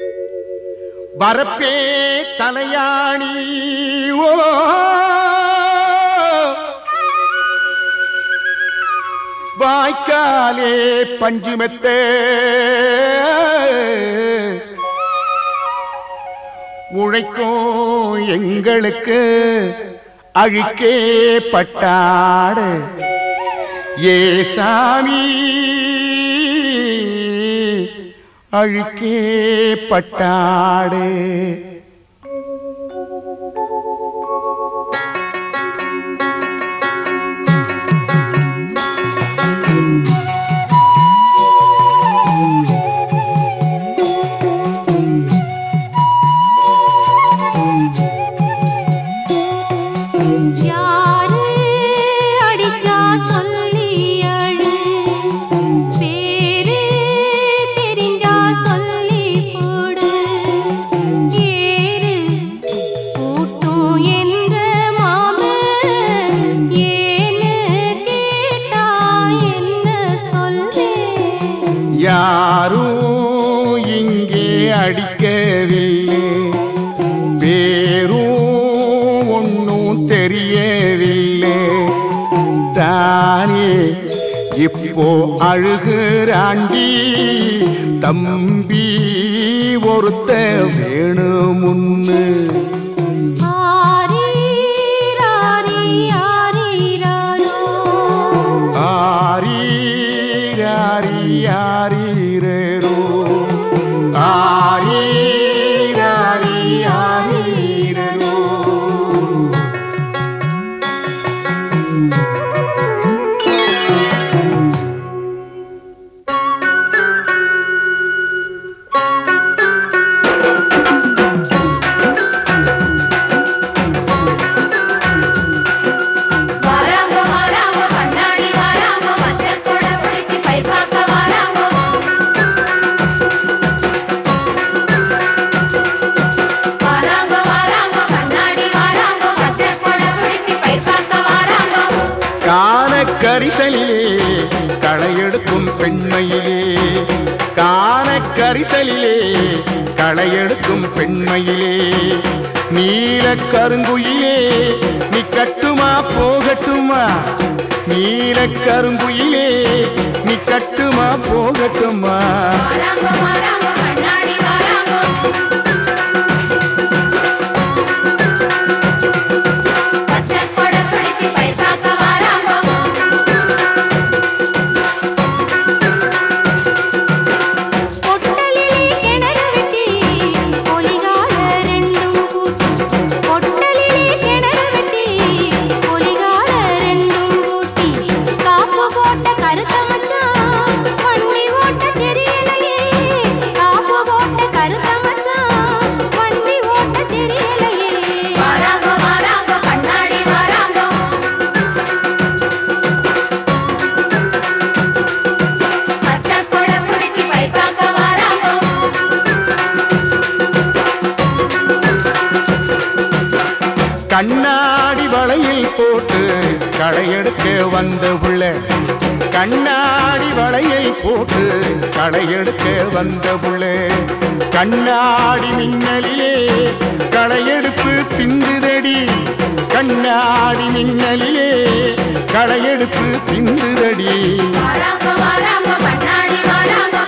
வரப்பே தலையாணி ஓ வாய்க்காலே பஞ்சுமெத்தே உழைக்கும் எங்களுக்கு அழிக்கே பட்டாடு ஏ சாமி அழுக்கே பட்டாடு யாரு அடிச்சா சொல்லி அழு பேரு தெரிஞ்சா சொல்லி போடு ஏறு கூட்டும் என்ற மாமன் ஏன்னு கேட்டா என்ன சொல்வேன் யாரும் இங்கே அடிக்கவில்லை பேரும் ஒன்றும் தெரியவில்லை தானே இப்போ அழுகிறாண்டி தம்பி ஒருத்த வேணுமுன்னு ஆரீராரி ஆரீராரோ ஆரி ஆரி ஆரீரோ ஆரி ஆரி ஆரீரோ வராங்க வராங்க கண்ணாடி வராங்க மச்சல் கூட பிடிச்சி பை பார்க்க வராங்க வராங்க வராங்க கண்ணாடி வராங்க மச்சல் கூட பிடிச்சி பை பார்க்க வராங்க காண கரிசலிலே களையெடுக்கும் பெண்மையிலே காண கரிசலிலே களையெடுக்கும் பெண்மையிலே நீல கருங்குயிலே நீ கட்டுமா போகட்டுமா நீல கருங்குயிலே நீ கட்டுமா போகட்டுமா வராங்க வராங்க கண்ணாடி வராங்க மச்சல் கூட பிடிச்சி பை பார்க்க வராங்க பொட்டலிலே கிணறு வெட்டி பொலிகால ரெண்டும் கூட்டி பொட்டலிலே கிணறு வெட்டி பொலிகால ரெண்டும் கூட்டி காப்பு போட்ட கருத்த மச்சான் வண்டி ஓட்ட தெரியலையே காப்பு போட்ட கருத்த மச்சான் வண்டி ஓட்ட தெரியலையே வராங்க வராங்க கண்ணாடி வராங்க மச்சல் கூட பிடிச்சி பை பார்க்க வராங்க கண்ணாடி வளையில் போட்டு களையெடுக்க வந்த புள்ள கண்ணாடி வளையில் போட்டு களையெடுக்க வந்த புள்ள கண்ணாடி மின்னலிலே களையெடுப்பு சிந்துதடி கண்ணாடி மின்னலிலே களையெடுப்பு சிந்துதடி வராங்க வராங்க கண்ணாடி வராங்க